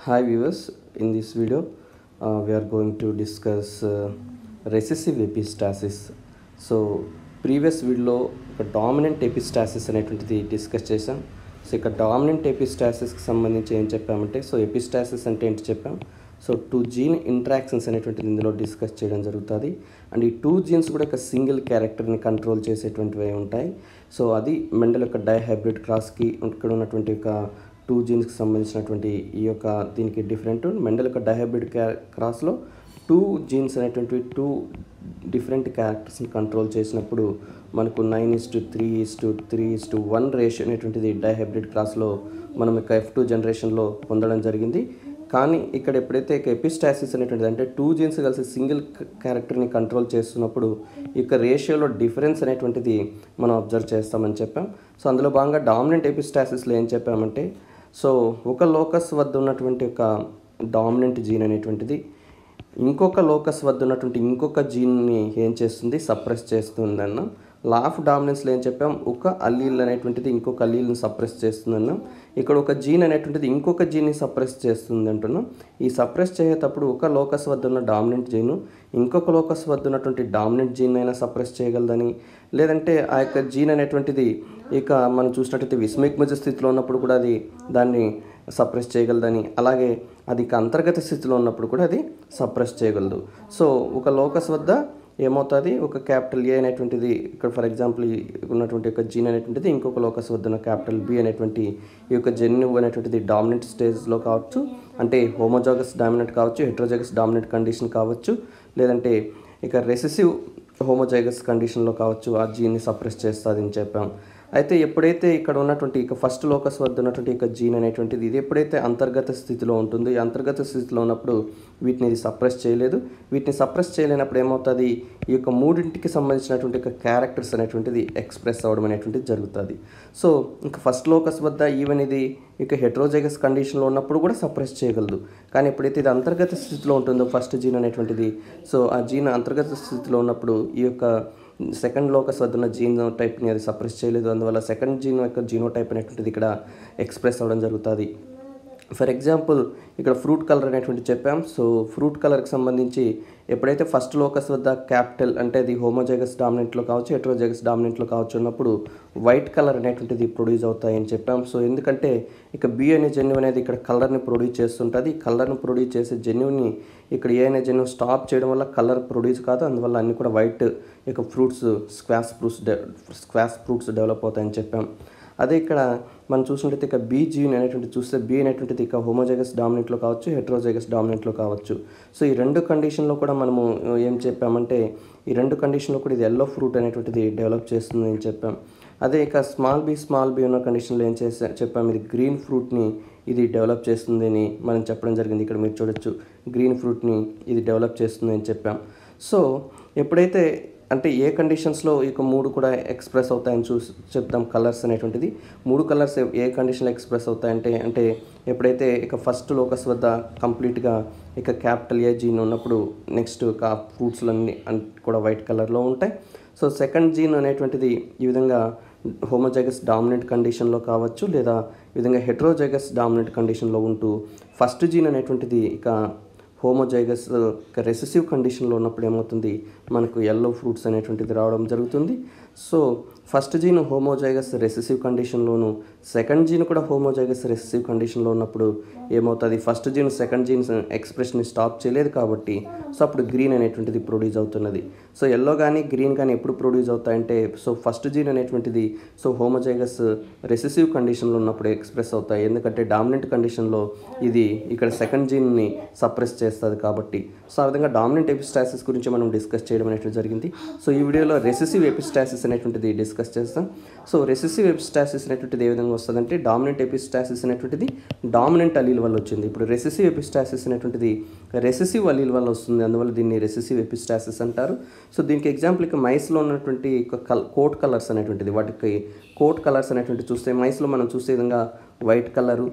Hi viewers, in this video uh, we are going to discuss uh, recessive epistasis. So previous వీడియోలో ఒక dominant epistasis అనేటువంటిది discuss చేసాం so ఇక dominant ఎపిస్టాసిస్కి సంబంధించి ఏం చెప్పామంటే సో ఎపిస్టాసిస్ అంటే ఏంటి చెప్పాం సో టూ జీన్ ఇంట్రాక్షన్స్ అనేటువంటిది ఇందులో డిస్కస్ చేయడం జరుగుతుంది అండ్ ఈ టూ జీన్స్ కూడా ఒక సింగిల్ క్యారెక్టర్ని కంట్రోల్ చేసేటువంటివి ఉంటాయి సో అది మెండల్ యొక్క డైహైబ్రిడ్ క్రాస్కి ఇక్కడ ఉన్నటువంటి ఒక టూ జీన్స్కి సంబంధించినటువంటి ఈ యొక్క దీనికి డిఫరెంట్ మెండల్ యొక్క డైహైబ్రిడ్ క్రాస్లో టూ జీన్స్ అనేటువంటి టూ డిఫరెంట్ క్యారెక్టర్స్ని కంట్రోల్ చేసినప్పుడు మనకు nine is to three is to three is to one ratio అనేటువంటిది డైహైబ్రిడ్ క్రాస్లో మనం ఇక ఎఫ్ టూ జనరేషన్లో పొందడం జరిగింది కానీ ఇక్కడ ఎప్పుడైతే ఇక ఎపిస్టాసిస్ అనేటువంటిది అంటే టూ జీన్స్ కలిసి సింగిల్ క్యారెక్టర్ని కంట్రోల్ చేస్తున్నప్పుడు ఇక రేషియోలో డిఫరెన్స్ అనేటువంటిది మనం అబ్జర్వ్ చేస్తామని చెప్పాం సో అందులో భాగంగా డామినెంట్ ఎపిస్టాసిస్లో ఏం చెప్పామంటే సో ఒక లోకస్ వద్ద ఉన్నటువంటి ఒక డామినెంట్ జీన్ అనేటువంటిది ఇంకొక లోకస్ వద్ద ఉన్నటువంటి ఇంకొక జీన్ని ఏం చేస్తుంది సప్రెస్ చేస్తుంది అన్నాం లా ఆఫ్ డామినెన్స్లో ఏం చెప్పాం ఒక అల్లీల్ అనేటువంటిది ఇంకొక అల్లీల్ని సప్రెస్ చేస్తుంది అన్నాం ఇక్కడ ఒక జీన్ అనేటువంటిది ఇంకొక జీన్ని సప్రెస్ చేస్తుంది అంటున్నాం ఈ సప్రెస్ చేసేటప్పుడు ఒక లోకస్ వద్ద ఉన్న డామినెంట్ జీను ఇంకొక లోకస్ వద్ద ఉన్నటువంటి డామినెంట్ జీన్ అయినా సప్రెస్ చేయగలదని లేదంటే ఆ యొక్క జీన్ అనేటువంటిది ఇక మనం చూసినట్టయితే విస్మిక్మజ స్థితిలో ఉన్నప్పుడు కూడా అది దాన్ని సప్రెస్ చేయగలదని అలాగే అది ఇక అంతర్గత స్థితిలో ఉన్నప్పుడు కూడా అది సప్రెస్ చేయగలదు సో ఒక లోకస్ వద్ద ఏమవుతుంది ఒక క్యాపిటల్ ఏ అనేటువంటిది ఇక్కడ ఫర్ ఎగ్జాంపుల్ ఉన్నటువంటి ఒక జీన్ అనేటువంటిది ఇంకొక లోకస్ వద్ద ఉన్న క్యాపిటల్ బి అనేటువంటి ఈ యొక్క జెన్యు అనేటువంటిది డామినెంట్ స్టేజ్లో కావచ్చు అంటే హోమోజాగస్ డామినెంట్ కావచ్చు హెట్రోజాగస్ డామినెంట్ కండిషన్ కావచ్చు లేదంటే ఇక రెసెసివ్ హోమోజైగస్ కండిషన్లో కావచ్చు ఆ జీన్ని సప్రెస్ చేస్తుంది అని చెప్పాం అయితే ఎప్పుడైతే ఇక్కడ ఉన్నటువంటి ఇక ఫస్ట్ లోకస్ వద్ద ఉన్నటువంటి ఇక జీన్ అనేటువంటిది ఇది ఎప్పుడైతే అంతర్గత స్థితిలో ఉంటుందో ఈ అంతర్గత స్థితిలో ఉన్నప్పుడు వీటిని ఇది సప్రెస్ చేయలేదు వీటిని సప్రెస్ చేయలేనప్పుడు ఏమవుతుంది ఈ యొక్క మూడింటికి సంబంధించినటువంటి ఒక క్యారెక్టర్స్ అనేటువంటిది ఎక్స్ప్రెస్ అవ్వడం అనేటువంటిది జరుగుతుంది సో ఇంకా ఫస్ట్ లోకస్ వద్ద ఈవెన్ ఇది ఇక హెట్రోజైగస్ కండిషన్లో ఉన్నప్పుడు కూడా సప్రెస్ చేయగలదు కానీ ఎప్పుడైతే ఇది అంతర్గత స్థితిలో ఉంటుందో ఫస్ట్ జీన్ అనేటువంటిది సో ఆ జీన్ అంతర్గత స్థితిలో ఉన్నప్పుడు ఈ యొక్క సెకండ్ లోకస్ వద్ద ఉన్న జీన్ టైప్ని అది సప్రెస్ చేయలేదు అందువల్ల సెకండ్ జీన్ యొక్క జీనో టైప్ అనేటువంటిది ఇక్కడ ఎక్స్ప్రెస్ అవ్వడం జరుగుతుంది ఫర్ ఎగ్జాంపుల్ ఇక్కడ ఫ్రూట్ కలర్ అనేటువంటి చెప్పాం సో ఫ్రూట్ కలర్కి సంబంధించి ఎప్పుడైతే ఫస్ట్ లోకస్ వద్ద క్యాపిటల్ అంటే అది హోమోజైగస్ డామినెంట్లో కావచ్చు హెట్రోజైగస్ డామినెంట్లో కావచ్చు ఉన్నప్పుడు వైట్ కలర్ అనేటువంటిది ప్రొడ్యూస్ అవుతాయని చెప్పాం సో ఎందుకంటే ఇక బి అనే జన్యు అనేది ఇక్కడ కలర్ని ప్రొడ్యూస్ చేస్తుంటుంది కలర్ని ప్రొడ్యూస్ చేసే జన్యుని ఇక్కడ ఏ అనే జన్యు స్టాప్ చేయడం వల్ల కలర్ ప్రొడ్యూస్ కాదు అందువల్ల అన్ని కూడా వైట్ ఇక fruits squash fruits squash fruits develop అవుతాయని చెప్పాం అదే ఇక్కడ మనం చూసినట్టయితే ఇక బీ జీన్ అనేటువంటి చూస్తే బీ అనేటువంటిది ఇక హోమోజైగస్ డామినెంట్లో కావచ్చు హెట్రోజైగస్ డామినెంట్లో కావచ్చు సో ఈ రెండు కండిషన్లో కూడా మనము ఏం చెప్పామంటే ఈ రెండు కండిషన్లో కూడా ఇది ఎల్లో ఫ్రూట్ అనేటువంటిది డెవలప్ చేస్తుంది అని చెప్పాం అదే ఇక స్మాల్ బీ స్మాల్ బీ ఉన్న కండిషన్లో ఏం చేసా చెప్పాం ఇది గ్రీన్ ఫ్రూట్ని ఇది డెవలప్ చేస్తుంది అని మనం చెప్పడం జరిగింది ఇక్కడ మీరు చూడొచ్చు గ్రీన్ ఫ్రూట్ని ఇది డెవలప్ చేస్తుంది అని చెప్పాం సో ఎప్పుడైతే అంటే ఏ కండిషన్స్లో ఇక మూడు కూడా ఎక్స్ప్రెస్ అవుతాయని చూసి చెప్తాం కలర్స్ అనేటువంటిది మూడు కలర్స్ ఏ కండిషన్లో ఎక్స్ప్రెస్ అవుతాయంటే అంటే ఎప్పుడైతే ఇక ఫస్ట్ లోకస్ వద్ద కంప్లీట్గా ఇక క్యాపిటల్ ఏ జీన్ ఉన్నప్పుడు నెక్స్ట్ ఇక ఫ్రూట్స్లన్నీ కూడా వైట్ కలర్లో ఉంటాయి సో సెకండ్ జీన్ అనేటువంటిది ఈ విధంగా హోమోజైగస్ డామినెంట్ కండిషన్లో కావచ్చు లేదా ఈ విధంగా హెట్రోజైగస్ డామినెంట్ కండిషన్లో ఉంటూ ఫస్ట్ జీన్ అనేటువంటిది ఇక హోమోజైగస్ రెసెసివ్ కండిషన్లో ఉన్నప్పుడు ఏమవుతుంది మనకు ఎల్లో ఫ్రూట్స్ అనేటువంటిది రావడం జరుగుతుంది so first gene homozygous recessive కండిషన్లోను సెకండ్ జీన్ కూడా హోమోజైగస్ రెసెసివ్ కండిషన్లో ఉన్నప్పుడు ఏమవుతుంది ఫస్ట్ జీన్ సెకండ్ జీన్ ఎక్స్ప్రెషన్ని స్టాప్ చేయలేదు కాబట్టి సో అప్పుడు గ్రీన్ అనేటువంటిది ప్రొడ్యూస్ అవుతున్నది సో ఎల్లో కానీ గ్రీన్ కానీ ఎప్పుడు ప్రొడ్యూస్ అవుతాయంటే సో ఫస్ట్ జీన్ అనేటువంటిది సో హోమోజైగస్ రెసెసివ్ కండిషన్లో ఉన్నప్పుడు ఎక్స్ప్రెస్ అవుతాయి ఎందుకంటే డామినెంట్ కండిషన్లో ఇది ఇక్కడ సెకండ్ జీన్ని సప్రెస్ చేస్తుంది కాబట్టి సో ఆ విధంగా డామినెంట్ ఎపిస్టాసిస్ గురించి మనం డిస్కస్ చేయడం అనేటువంటి జరిగింది సో ఈ వీడియోలో రెసెసివ్ ఎపిస్టాసిస్ అనేటువంటిది డిస్కస్ చేస్తాం సో రెసెసివ్ ఎపిస్టాసిస్ అనేటువంటిది ఏ విధంగా వస్తుందంటే డామినెంట్ ఎపిస్టాసిస్ అనేటువంటిది డామినెంట్ అలీల్ వల్ల వచ్చింది ఇప్పుడు రెసెసివ్ ఎపిస్టాసిస్ అనేటువంటిది రెసెసివ్ అలీల్ వల్ల వస్తుంది అందువల్ల దీన్ని రెసెసివ్ ఎపిస్టాసిస్ అంటారు సో దీనికి ఎగ్జాంపుల్ ఇక మైస్లో ఉన్నటువంటి కల్ కోట్ కలర్స్ అనేటువంటిది వాటికి కోట్ కలర్స్ అనేటువంటి చూస్తే మైస్లో మనం చూసే విధంగా white colour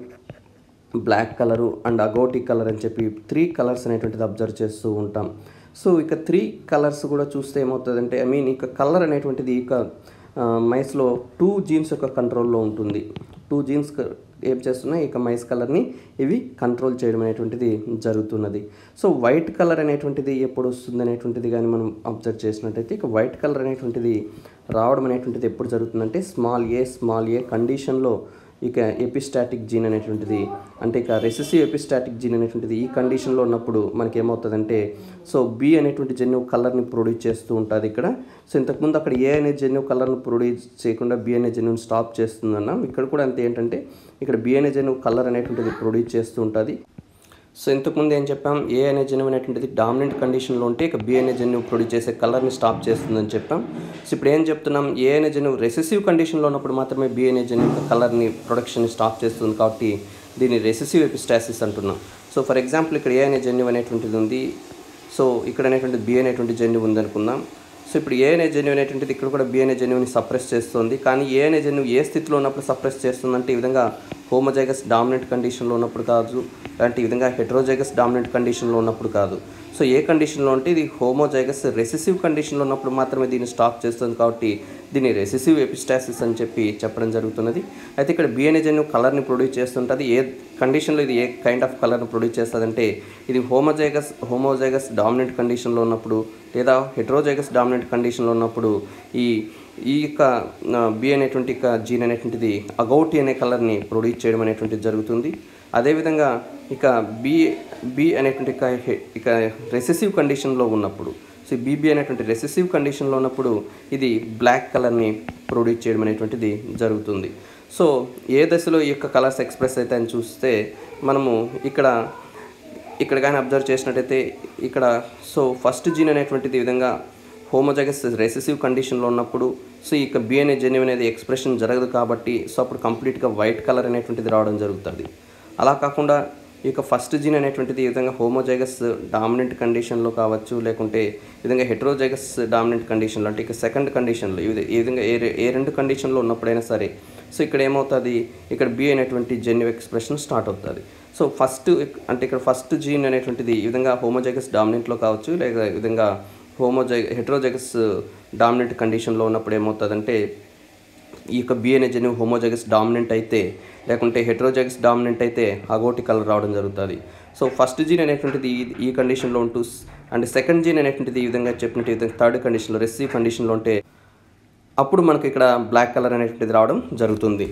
black colour and agouti colour అని చెప్పి త్రీ కలర్స్ అనేటువంటిది అబ్జర్వ్ చేస్తూ ఉంటాం సో ఇక త్రీ కలర్స్ కూడా చూస్తే ఏమవుతుందంటే ఐ మీన్ ఇక కలర్ అనేటువంటిది ఇక మైస్లో టూ జీన్స్ యొక్క కంట్రోల్లో ఉంటుంది టూ జీన్స్ ఏం చేస్తున్నాయి ఇక మైస్ కలర్ని ఇవి కంట్రోల్ చేయడం అనేటువంటిది జరుగుతున్నది సో వైట్ కలర్ అనేటువంటిది ఎప్పుడు వస్తుంది అనేటువంటిది కానీ మనం అబ్జర్వ్ చేసినట్టయితే ఇక వైట్ కలర్ అనేటువంటిది రావడం అనేటువంటిది ఎప్పుడు జరుగుతుందంటే స్మాల్ ఏ స్మాల్ ఏ కండిషన్లో ఇక ఎపిస్టాటిక్ జీన్ అనేటువంటిది అంటే ఇక రెసెసివ్ ఎపిస్టాటిక్ జీన్ అనేటువంటిది ఈ కండిషన్లో ఉన్నప్పుడు మనకి ఏమవుతుందంటే సో బి అనేటువంటి జన్యువు కలర్ని ప్రొడ్యూస్ చేస్తూ ఉంటుంది ఇక్కడ సో ఇంతకుముందు అక్కడ ఏ అనే జన్యువు కలర్ని ప్రొడ్యూస్ చేయకుండా బి అనే జన్యువుని స్టాప్ చేస్తుందన్నాం ఇక్కడ కూడా అంతే ఏంటంటే ఇక్కడ బి అనే జన్యువు కలర్ అనేటువంటిది ప్రొడ్యూస్ చేస్తూ ఉంటుంది సో ఇంతకుముందు ఏం చెప్పాం ఏ అనే జన్యువు అనేటువంటిది డామినెంట్ కండిషన్లో ఉంటే ఇక బి అనే జన్యువు ప్రొడ్యూస్ చేసే కలర్ని స్టాప్ చేస్తుందని చెప్పాం సో ఇప్పుడు ఏం చెప్తున్నాం ఏ అనే జన్యువు రెసెసివ్ కండిషన్లో ఉన్నప్పుడు మాత్రమే బి అనే జన్యువు కలర్ని ప్రొడక్షన్ని స్టాప్ చేస్తుంది కాబట్టి దీన్ని రెసెసివ్ ఎపిస్టాసిస్ అంటున్నాం సో ఫర్ ఎగ్జాంపుల్ ఇక్కడ ఏ అనే జన్యువు అనేటువంటిది ఉంది సో ఇక్కడ అనేటువంటి బి అనేటువంటి జన్యువు ఉందనుకుందాం సో ఇప్పుడు ఏ అనే జన్యువు అనేటువంటిది ఇక్కడ కూడా బి అనే జన్యువుని సప్రెస్ చేస్తుంది కానీ ఏ అనే జన్యువు ఏ స్థితిలో ఉన్నప్పుడు సప్రెస్ చేస్తుందంటే ఈ విధంగా హోమోజైగస్ డామినెంట్ కండిషన్లో ఉన్నప్పుడు కాదు అంటే ఈ విధంగా హెట్రోజైగస్ డామినెంట్ కండిషన్లో ఉన్నప్పుడు కాదు సో ఏ కండిషన్లో ఉంటే ఇది హోమోజైగస్ రెసెసివ్ కండిషన్లో ఉన్నప్పుడు మాత్రమే దీన్ని స్టాప్ చేస్తుంది కాబట్టి దీన్ని రెసెసివ్ ఎపిస్టాసిస్ అని చెప్పి చెప్పడం జరుగుతున్నది అయితే ఇక్కడ బిఎన్ఏ జన్యు కలర్ని ప్రొడ్యూస్ చేస్తుంటుంది ఏ కండిషన్లో ఇది ఏ కైండ్ ఆఫ్ కలర్ని ప్రొడ్యూస్ చేస్తుందంటే ఇది హోమోజైగస్ హోమోజైగస్ డామినెంట్ కండిషన్లో ఉన్నప్పుడు లేదా హెట్రోజైగస్ డామినెంట్ కండిషన్లో ఉన్నప్పుడు ఈ ఈ యొక్క బి అనేటువంటి ఇక జీన్ అనేటువంటిది అగౌటి అనే కలర్ని ప్రొడ్యూస్ చేయడం అనేటువంటిది జరుగుతుంది అదేవిధంగా ఇక బి బి అనేటువంటి ఇక హె- ఇక రెసెసివ్ కండిషన్లో ఉన్నప్పుడు సో బీబీ అనేటువంటి రెసెసివ్ కండిషన్లో ఉన్నప్పుడు ఇది బ్లాక్ కలర్ని ప్రొడ్యూస్ చేయడం అనేటువంటిది జరుగుతుంది సో ఏ దశలో ఈ యొక్క కలర్స్ ఎక్స్ప్రెస్ అవుతాయని చూస్తే మనము ఇక్కడ ఇక్కడ కానీ అబ్జర్వ్ చేసినట్టయితే ఇక్కడ సో ఫస్ట్ జీన్ అనేటువంటిది ఈ విధంగా హోమోజగస్ రెసెసివ్ కండిషన్లో ఉన్నప్పుడు సో ఇక బి అనే జన్యువు అనేది ఎక్స్ప్రెషన్ జరగదు కాబట్టి సో అప్పుడు కంప్లీట్గా వైట్ కలర్ అనేటువంటిది రావడం జరుగుతుంది అలా కాకుండా ఈ యొక్క ఫస్ట్ జీన్ అనేటువంటిది ఈ విధంగా హోమోజైగస్ డామినెంట్ కండిషన్లో కావచ్చు లేకుంటే ఈ విధంగా హెట్రోజైగస్ డామినెంట్ కండిషన్లో అంటే ఇక సెకండ్ కండిషన్లో ఈ విధ- ఈ విధంగా ఏ రె- ఏ రెండు కండిషన్లో ఉన్నప్పుడైనా సరే సో ఇక్కడ ఏమవుతుంది ఇక్కడ బి అనేటువంటి జెన్యు ఎక్స్ప్రెషన్ స్టార్ట్ అవుతుంది సో ఫస్ట్ అంటే ఇక్కడ ఫస్ట్ జీన్ అనేటువంటిది ఈ విధంగా హోమోజైగస్ డామినెంట్లో కావచ్చు లేక ఈ విధంగా హోమోజై హెట్రోజైగస్ డామినెంట్ కండిషన్లో ఉన్నప్పుడు ఏమవుతుందంటే ఈ యొక్క బి అనే జన్యువు హోమోజైగస్ డామినెంట్ అయితే లేకుంటే హెట్రోజైగస్ డామినెంట్ అయితే అగోటి కలర్ రావడం జరుగుతుంది సో ఫస్ట్ జీన్ అనేటువంటిది ఈ- ఈ కండిషన్లో ఉంటూ స్- అండ్ సెకండ్ జీన్ అనేటువంటిది ఈ విధంగా చెప్పినట్టు ఈ విధంగా థర్డ్ కండిషన్లో రెసివ్ కండిషన్లో ఉంటే అప్పుడు మనకు ఇక్కడ బ్లాక్ కలర్ అనేటువంటిది రావడం జరుగుతుంది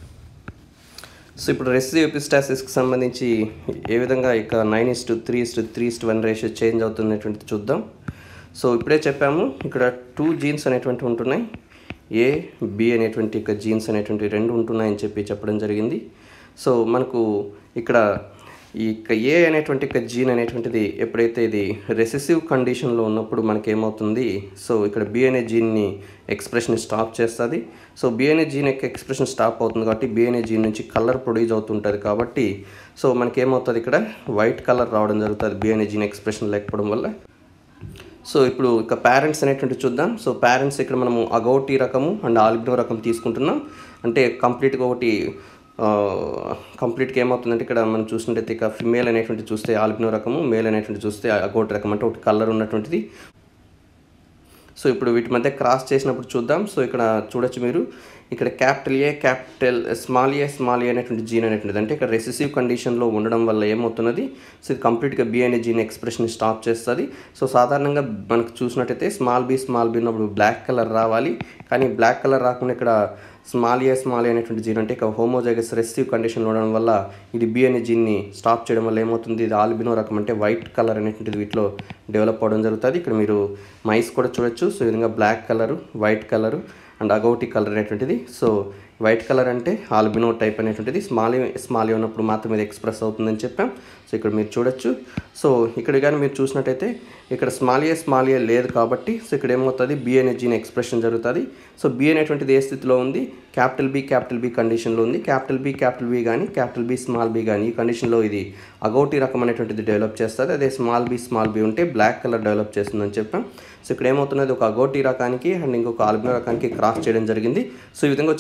సో ఇప్పుడు రెసివ్ ఎపిస్టాసిస్కి సంబంధించి ఏ విధంగా ఇక nine is to three is to three is to one ratio change అవుతున్నటువంటిది చూద్దాం సో ఇప్పుడే చెప్పాము ఇక్కడ టూ జీన్స్ అనేటువంటివి ఉంటున్నాయి ఏ బి అనేటువంటి ఇక జీన్స్ అనేటువంటి రెండు ఉంటున్నాయని చెప్పి చెప్పడం జరిగింది సో మనకు ఇక్కడ ఈ ఇక ఏ అనేటువంటి ఇక జీన్ అనేటువంటిది ఎప్పుడైతే ఇది రెసెసివ్ కండిషన్లో ఉన్నప్పుడు మనకి ఏమవుతుంది సో ఇక్కడ బి అనే జీన్ని ఎక్స్ప్రెషన్ స్టాప్ చేస్తుంది సో బి అనే జీన్ యొక్క ఎక్స్ప్రెషన్ స్టాప్ అవుతుంది కాబట్టి బి అనే జీన్ నుంచి కలర్ ప్రొడ్యూస్ అవుతుంటుంది కాబట్టి సో మనకి ఏమవుతుంది ఇక్కడ వైట్ కలర్ రావడం జరుగుతుంది బి అనే జీన్ ఎక్స్ప్రెషన్ లేకపోవడం వల్ల సో ఇప్పుడు ఇక పేరెంట్స్ అనేటువంటి చూద్దాం సో పేరెంట్స్ ఇక్కడ మనము అగౌటి రకము అండ్ ఆల్బినో రకం తీసుకుంటున్నాం అంటే కంప్లీట్గా ఒకటి కంప్లీట్గా ఏమవుతుందంటే ఇక్కడ మనం చూసినట్టయితే ఇక ఫిమేల్ అనేటువంటి చూస్తే ఆల్బినో రకము మేల్ అనేటువంటి చూస్తే అగౌటి రకం అంటే ఒకటి కలర్ ఉన్నటువంటిది సో ఇప్పుడు వీటి మధ్య క్రాస్ చేసినప్పుడు చూద్దాం సో ఇక్కడ చూడొచ్చు మీరు ఇక్కడ capital A capital small A small A అనేటువంటి జీన్ అనేటువంటిది అంటే ఇక్కడ రెసెసివ్ కండిషన్లో ఉండడం వల్ల ఏమవుతున్నది సో ఇది కంప్లీట్గా బి అనే జీన్ ఎక్స్ప్రెషన్ స్టాప్ చేస్తుంది సో సాధారణంగా మనకు చూసినట్టయితే స్మాల్ బి స్మాల్ బి ఉన్నప్పుడు బ్లాక్ కలర్ రావాలి కానీ బ్లాక్ కలర్ రాకుండా ఇక్కడ స్మాల్ ఏ స్మాల్ ఏ అనేటువంటి జీన్ అంటే ఇక హోమోజైగస్ రెసివ్ కండిషన్లో ఉండడం వల్ల ఇది బి అనే జీన్ని స్టాప్ చేయడం వల్ల ఏమవుతుంది ఇది ఆల్బినో రకం అంటే వైట్ కలర్ అనేటువంటిది వీటిలో డెవలప్ అవ్వడం జరుగుతుంది ఇక్కడ మీరు మైస్ కూడా చూడొచ్చు సో ఈ విధంగా black colour white colour and agouti colour అనేటువంటిది సో వైట్ కలర్ అంటే ఆల్బినో టైప్ అనేటువంటిది స్మాల్ స్మాల్ ఉన్నప్పుడు మాత్రం ఇది ఎక్స్ప్రెస్ అవుతుందని చెప్పాం సో ఇక్కడ మీరు చూడొచ్చు సో ఇక్కడ కానీ మీరు చూసినట్టయితే ఇక్కడ స్మాల్ ఏ స్మాల్ ఏ లేదు కాబట్టి సో ఇక్కడ ఏమవుతుంది బి అనే జీన్ ఎక్స్ప్రెషన్ జరుగుతుంది సో బి అనేటువంటిది ఏ స్థితిలో ఉంది క్యాపిటల్ బి క్యాపిటల్ బి కండిషన్లో ఉంది క్యాపిటల్ బి క్యాపిటల్ బి కానీ క్యాపిటల్ బి స్మాల్ బి కానీ ఈ కండిషన్లో ఇది అగౌటి రకం అనేటువంటిది డెవలప్ చేస్తుంది అదే స్మాల్ బి స్మాల్ బి ఉంటే బ్లాక్ కలర్ డెవలప్ చేస్తుందని చెప్పాం సో ఇక్కడ ఏమవుతున్నది ఒక అగోటి రకానికి అండ్ ఇంకొక ఆల్బినో రకానికి క్రాస్ చేయడం జరిగింది సో ఈ విధంగా వచ్చినటువంటి ఒక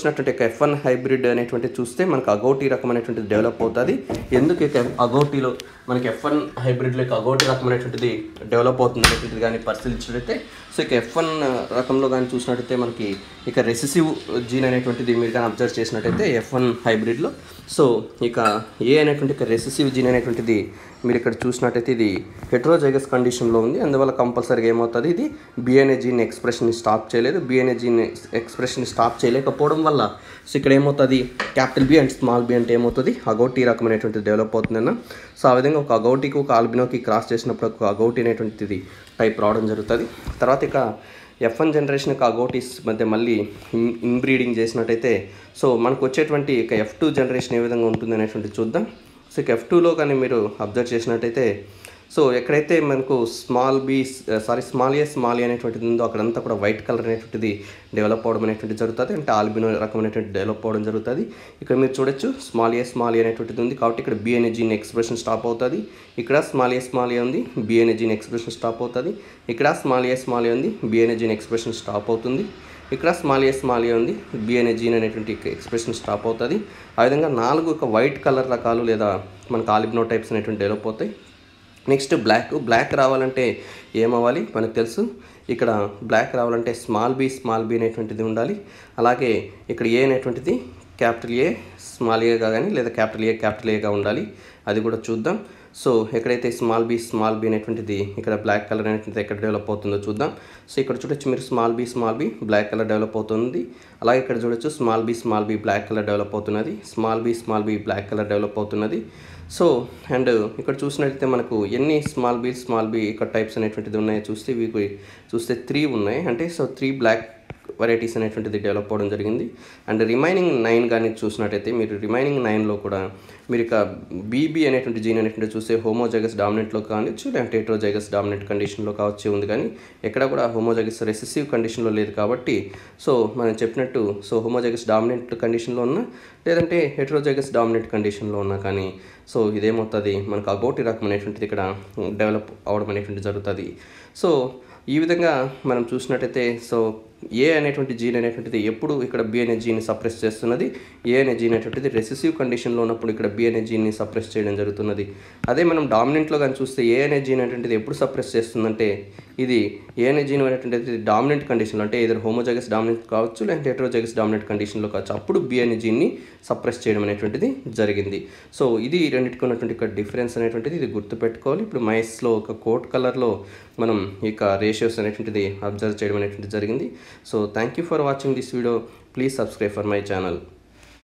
ఎఫ్ వన్ హైబ్రిడ్ అనేటువంటి చూస్తే మనకు అగౌటి రకం అనేటువంటిది డెవలప్ అవుతుంది ఎందుకు ఇక అగౌటిలో మనకి ఎఫ్ వన్ హైబ్రిడ్లో ఇక అగౌటి రకం అనేటువంటిది డెవలప్ అవుతుంది అనేటువంటిది కానీ పరిశీలించినట్టయితే సో ఇక ఎఫ్ వన్ రకంలో కానీ చూసినట్టయితే మనకి ఇక రెసిసివ్ జీన్ అనేటువంటిది మీరు కానీ అబ్జర్వ్ చేసినట్టయితే ఎఫ్ వన్ హైబ్రిడ్లో సో ఇక ఏ అనేటువంటి ఇక రెసిసివ్ జీన్ అనేటువంటిది మీరు ఇక్కడ చూసినట్టయితే ఇది హెట్రోజైగస్ కండిషన్లో ఉంది అందువల్ల కంపల్సరీగా ఏమవుతుంది ఇది బిఎన్ఏ జీన్ ఎక్స్ప్రెషన్ స్టాప్ చేయలేదు బిఎన్ఏ జీన్ ఎక్స్ప్రెషన్ స్టాప్ చేయలేకపోవడం వల్ల సో ఇక్కడ ఏమవుతుంది capital B and small B అంటే ఏమవుతుంది అగౌటి రకమైనటువంటిది డెవలప్ అవుతుందన్న సో ఆ విధంగా ఒక అగౌటికి ఒక ఆల్బినోకి క్రాస్ చేసినప్పుడు ఒక అగౌటి అనేటువంటిది టైప్ రావడం జరుగుతుంది తర్వాత ఇక ఎఫ్ వన్ జనరేషన్ యొక్క అగోటీస్ మధ్య మళ్ళీ ఇన్ ఇన్బ్రీడింగ్ చేసినట్టయితే సో మనకు వచ్చేటువంటి ఇక ఎఫ్ టూ జనరేషన్ ఏ విధంగా ఉంటుంది అనేటువంటి చూద్దాం సో ఇక ఎఫ్ టూలో కానీ మీరు అబ్జర్వ్ చేసినట్టయితే సో ఎక్కడైతే మనకు small B sorry small A small A అనేటువంటిది ఉందో అక్కడంతా కూడా వైట్ కలర్ అనేటువంటిది డెవలప్ అవడం అనేటువంటిది జరుగుతుంది అంటే ఆల్బినో రకమైనటువంటి డెవలప్ అవడం జరుగుతుంది ఇక్కడ మీరు చూడొచ్చు స్మాల్ ఏ స్మాల్ ఏ అనేటువంటిది ఉంది కాబట్టి ఇక్కడ బి అనే జీన్ ఎక్స్ప్రెషన్ స్టాప్ అవుతుంది ఇక్కడ స్మాల్ ఏ స్మాల్ ఏ ఉంది బి అనే జీన్ ఎక్స్ప్రెషన్ స్టాప్ అవుతుంది ఇక్కడ స్మాల్ ఏ స్మాల్ ఏ ఉంది బి అనే జీన్ ఎక్స్ప్రెషన్ స్టాప్ అవుతుంది ఇక్కడ స్మాల్ ఏ స్మాల్ ఏ ఉంది బి అనే జీన్ అనేటువంటి ఎక్స్ప్రెషన్ స్టాప్ అవుతుంది ఆ విధంగా నాలుగు ఒక వైట్ కలర్ రకాలు లేదా మనకు ఆలిబ్నో టైప్స్ అనేటువంటి డెవలప్ అవుతాయి నెక్స్ట్ బ్లాక్ బ్లాక్ రావాలంటే ఏమవ్వాలి మనకు తెలుసు ఇక్కడ బ్లాక్ రావాలంటే స్మాల్ బి స్మాల్ బి అనేటువంటిది ఉండాలి అలాగే ఇక్కడ ఏ అనేటువంటిది క్యాపిటల్ ఏ స్మాల్ ఏగా కానీ లేదా క్యాపిటల్ ఏ క్యాపిటల్ ఏగా ఉండాలి అది కూడా చూద్దాం సో ఎక్కడైతే స్మాల్ బి స్మాల్ బి అనేటువంటిది ఇక్కడ బ్లాక్ కలర్ అనేటువంటిది ఎక్కడ డెవలప్ అవుతుందో చూద్దాం సో ఇక్కడ చూడొచ్చు మీరు small B small B black colour develop అవుతుంది అలాగే ఇక్కడ చూడొచ్చు small B small B black colour develop అవుతున్నది small B small B black colour develop అవుతున్నది సో అండ్ ఇక్కడ చూసినట్లయితే మనకు ఎన్ని స్మాల్ బి స్మాల్ బి ఇక్కడ టైప్స్ అనేటువంటిది ఉన్నాయో చూస్తే ఇవి చూస్తే త్రీ ఉన్నాయి అంటే సో త్రీ బ్లాక్ వెరైటీస్ అనేటువంటిది డెవలప్ అవ్వడం జరిగింది అండ్ రిమైనింగ్ నైన్ కానీ చూసినట్టయితే మీరు రిమైనింగ్ నైన్లో కూడా మీరు ఇక బీబీ అనేటువంటి జీన్ అనేటువంటి చూస్తే హోమోజైగస్ డామినెంట్లో కావచ్చు లేదంటే హెట్రోజైగస్ డామినెంట్ కండిషన్లో కావచ్చు ఉంది కానీ ఎక్కడ కూడా హోమోజైగస్ రెసెసివ్ కండిషన్లో లేదు కాబట్టి సో మనం చెప్పినట్టు సో హోమోజైగస్ డామినెంట్ కండిషన్లో ఉన్నా లేదంటే హెట్రోజైగస్ డామినెంట్ కండిషన్లో ఉన్నా కానీ సో ఇదేమవుతుంది మనకు అగోటి రకం అనేటువంటిది ఇక్కడ డెవలప్ అవడం అనేటువంటి జరుగుతుంది సో ఈ విధంగా మనం చూసినట్టయితే సో ఏ అనేటువంటి జీన్ అనేటువంటిది ఎప్పుడు ఇక్కడ బి అనే జీన్ని సప్రెస్ చేస్తున్నది ఏ అనే జీన్ అనేటువంటిది రెసెసివ్ కండిషన్లో ఉన్నప్పుడు ఇక్కడ బి అనే జీన్ని సప్రెస్ చేయడం జరుగుతున్నది అదే మనం డామినెంట్లో కానీ చూస్తే ఏ అనే జీన్ అనేటువంటిది ఎప్పుడు సప్రెస్ చేస్తుందంటే ఇది ఏ అనే జీన్ అనేటువంటిది డామినెంట్ కండిషన్లో అంటే ఇద్దరు హోమోజైగస్ డామినెంట్ కావచ్చు లేదంటే హెట్రోజైగస్ డామినెంట్ కండిషన్లో కావచ్చు అప్పుడు బి అనే జీన్ని సప్రెస్ చేయడం అనేటువంటిది జరిగింది సో ఇది రెండింటికి ఉన్నటువంటి ఇక్కడ డిఫరెన్స్ అనేటువంటిది ఇది గుర్తుపెట్టుకోవాలి ఇప్పుడు మైస్లో ఒక కోట్ కలర్లో మనం ఇక రేషియోస్ అనేటువంటిది అబ్జర్వ్ చేయడం అనేటువంటిది జరిగింది so thank you for watching this video please subscribe for my channel